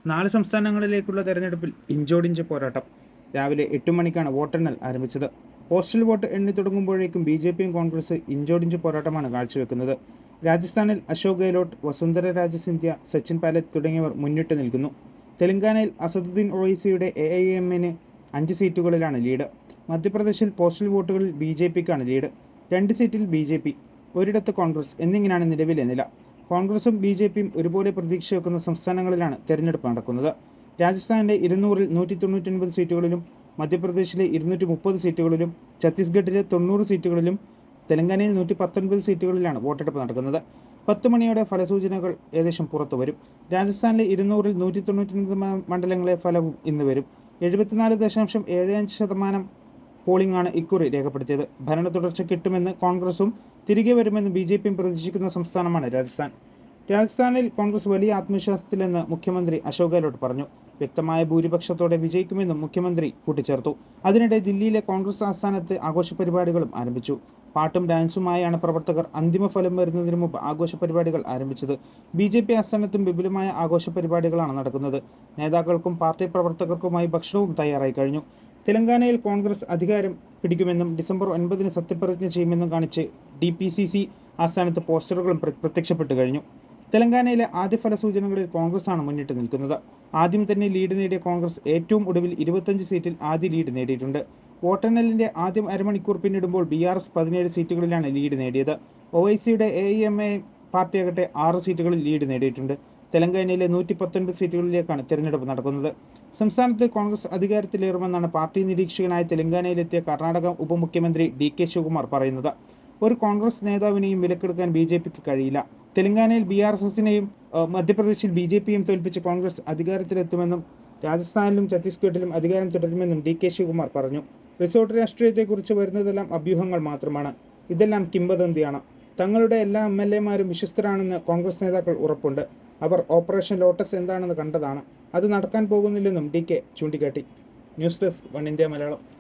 നാല് സംസ്ഥാനങ്ങളിലേക്കുള്ള തെരഞ്ഞെടുപ്പിൽ ഇഞ്ചോടിഞ്ച് പോരാട്ടം രാവിലെ എട്ട് മണിക്കാണ് വോട്ടെണ്ണൽ ആരംഭിച്ചത് പോസ്റ്റൽ വോട്ട് എണ്ണി തുടങ്ങുമ്പോഴേക്കും ബി ജെ പിയും കോൺഗ്രസ് ഇഞ്ചോടിഞ്ച് പോരാട്ടമാണ് കാഴ്ചവെക്കുന്നത് രാജസ്ഥാനിൽ അശോക് ഗെഹ്ലോട്ട് വസുന്ധര രാജ സിന്ധ്യ സച്ചിൻ പൈലറ്റ് തുടങ്ങിയവർ മുന്നിട്ട് നിൽക്കുന്നു തെലങ്കാനയിൽ അസദുദ്ദീൻ ഒവൈസിയുടെ എ ഐ എമ്മിന് അഞ്ച് സീറ്റുകളിലാണ് ലീഡ് മധ്യപ്രദേശിൽ പോസ്റ്റൽ വോട്ടുകളിൽ ബി ജെ പിക്കാണ് ലീഡ് രണ്ട് സീറ്റിൽ ബി ജെ പി ഒരിടത്ത് കോൺഗ്രസ് എന്നിങ്ങനെയാണ് നിലവിലെ നില കോൺഗ്രസും ബി ജെ പിയും ഒരുപോലെ പ്രതീക്ഷ വെക്കുന്ന സംസ്ഥാനങ്ങളിലാണ് തെരഞ്ഞെടുപ്പ് നടക്കുന്നത് രാജസ്ഥാനിലെ ഇരുന്നൂറിൽ നൂറ്റി തൊണ്ണൂറ്റൊൻപത് സീറ്റുകളിലും മധ്യപ്രദേശിലെ ഇരുന്നൂറ്റി മുപ്പത് സീറ്റുകളിലും ഛത്തീസ്ഗഡിലെ തൊണ്ണൂറ് സീറ്റുകളിലും തെലങ്കാനയിൽ നൂറ്റി പത്തൊൻപത് സീറ്റുകളിലാണ് വോട്ടെടുപ്പ് നടക്കുന്നത് പത്ത് മണിയോടെ ഫലസൂചനകൾ ഏകദേശം പുറത്തു വരും രാജസ്ഥാനിലെ ഇരുന്നൂറിൽ നൂറ്റി തൊണ്ണൂറ്റൊൻപത് മണ്ഡലങ്ങളെ ഫലവും ഇന്ന് വരും എഴുപത്തിനാല് ദശാംശം ഏഴ് അഞ്ച് ശതമാനം പോളിംഗ് ആണ് ഇക്കുറി രേഖപ്പെടുത്തിയത് ഭരണ തുടർച്ച കിട്ടുമെന്ന് കോൺഗ്രസും തിരികെ വരുമെന്ന് ബി ജെ പിയും പ്രതീക്ഷിക്കുന്ന സംസ്ഥാനമാണ് രാജസ്ഥാൻ രാജസ്ഥാനിൽ കോൺഗ്രസ് വലിയ ആത്മവിശ്വാസത്തിലെന്ന് മുഖ്യമന്ത്രി അശോക് ഗെഹ്ലോട്ട് പറഞ്ഞു വ്യക്തമായ ഭൂരിപക്ഷത്തോടെ വിജയിക്കുമെന്നും മുഖ്യമന്ത്രി കൂട്ടിച്ചേർത്തു അതിനിടെ ദില്ലിയിലെ കോൺഗ്രസ് ആസ്ഥാനത്ത് ആഘോഷ പരിപാടികളും ആരംഭിച്ചു പാട്ടും ഡാൻസുമായാണ് പ്രവർത്തകർ അന്തിമ ഫലം വരുന്നതിന് മുമ്പ് ആഘോഷ പരിപാടികൾ ആരംഭിച്ചത് ബി ജെ പി ആസ്ഥാനത്തും വിപുലമായ ആഘോഷ പരിപാടികളാണ് നടക്കുന്നത് നേതാക്കൾക്കും പാർട്ടി പ്രവർത്തകർക്കുമായി ഭക്ഷണവും തയ്യാറായി കഴിഞ്ഞു തെലങ്കാനയിൽ കോൺഗ്രസ് അധികാരം പിടിക്കുമെന്നും ഡിസംബർ ഒൻപതിന് സത്യപ്രതിജ്ഞ ചെയ്യുമെന്നും കാണിച്ച് ഡി പി സി സി ആസ്ഥാനത്ത് പോസ്റ്ററുകളും പ്ര- പ്രത്യക്ഷപ്പെട്ടു കഴിഞ്ഞു തെലങ്കാനയിലെ ആദ്യ ഫല സൂചനകളിൽ കോൺഗ്രസാണ് മുന്നിട്ട് നിൽക്കുന്നത് ആദ്യം തന്നെ ലീഡ് നേടിയ കോൺഗ്രസ് ഏറ്റവും ഒടുവിൽ ഇരുപത്തഞ്ച് സീറ്റിൽ ആദ്യ ലീഡ് നേടിയിട്ടുണ്ട് വോട്ടെണ്ണലിന്റെ ആദ്യം അരമണിക്കൂർ പിന്നിടുമ്പോൾ ബി ആർ എസ് പതിനേഴ് സീറ്റുകളിലാണ് ലീഡ് നേടിയത് ഒ ഐ സിയുടെ എ എം എ പാർട്ടിയാകട്ടെ ആറ് സീറ്റുകളിൽ ലീഡ് നേടിയിട്ടുണ്ട് തെലങ്കാനയിലെ നൂറ്റി പത്തൊൻപത് സീറ്റുകളിലേക്കാണ് തെരഞ്ഞെടുപ്പ് നടക്കുന്നത് സംസ്ഥാനത്ത് കോൺഗ്രസ് അധികാരത്തിലേറുമെന്നാണ് പാർട്ടി നിരീക്ഷകനായ തെലങ്കാനയിലെത്തിയ കർണാടക ഉപമുഖ്യമന്ത്രി ഡി കെ ശിവകുമാർ പറയുന്നത് ഒരു കോൺഗ്രസ് നേതാവിനെയും വിലക്കെടുക്കാൻ ബി ജെ പിക്ക് കഴിയില്ല തെലങ്കാനയിൽ ബി ആർ എസ് എസിനെയും മധ്യപ്രദേശിൽ ബി ജെ പിയും തോൽപ്പിച്ച് കോൺഗ്രസ് അധികാരത്തിലെത്തുമെന്നും രാജസ്ഥാനിലും ഛത്തീസ്ഗഡിലും അധികാരം തുടരുമെന്നും ഡി കെ ശിവകുമാർ പറഞ്ഞു റിസോർട്ട് രാഷ്ട്രീയത്തെക്കുറിച്ച് വരുന്നതെല്ലാം അഭ്യൂഹങ്ങൾ മാത്രമാണ് ഇതെല്ലാം കിംവദന്തിയാണ് തങ്ങളുടെ എല്ലാ എം എൽ എമാരും വിശ്വസ്തരാണെന്ന് കോൺഗ്രസ് നേതാക്കൾ ഉറപ്പുണ്ട് അവർ ഓപ്പറേഷൻ ലോട്ടസ് എന്താണെന്ന് കണ്ടതാണ് അത് നടക്കാൻ പോകുന്നില്ലെന്നും ഡി കെ ചൂണ്ടിക്കാട്ടി news desk one India Malayalam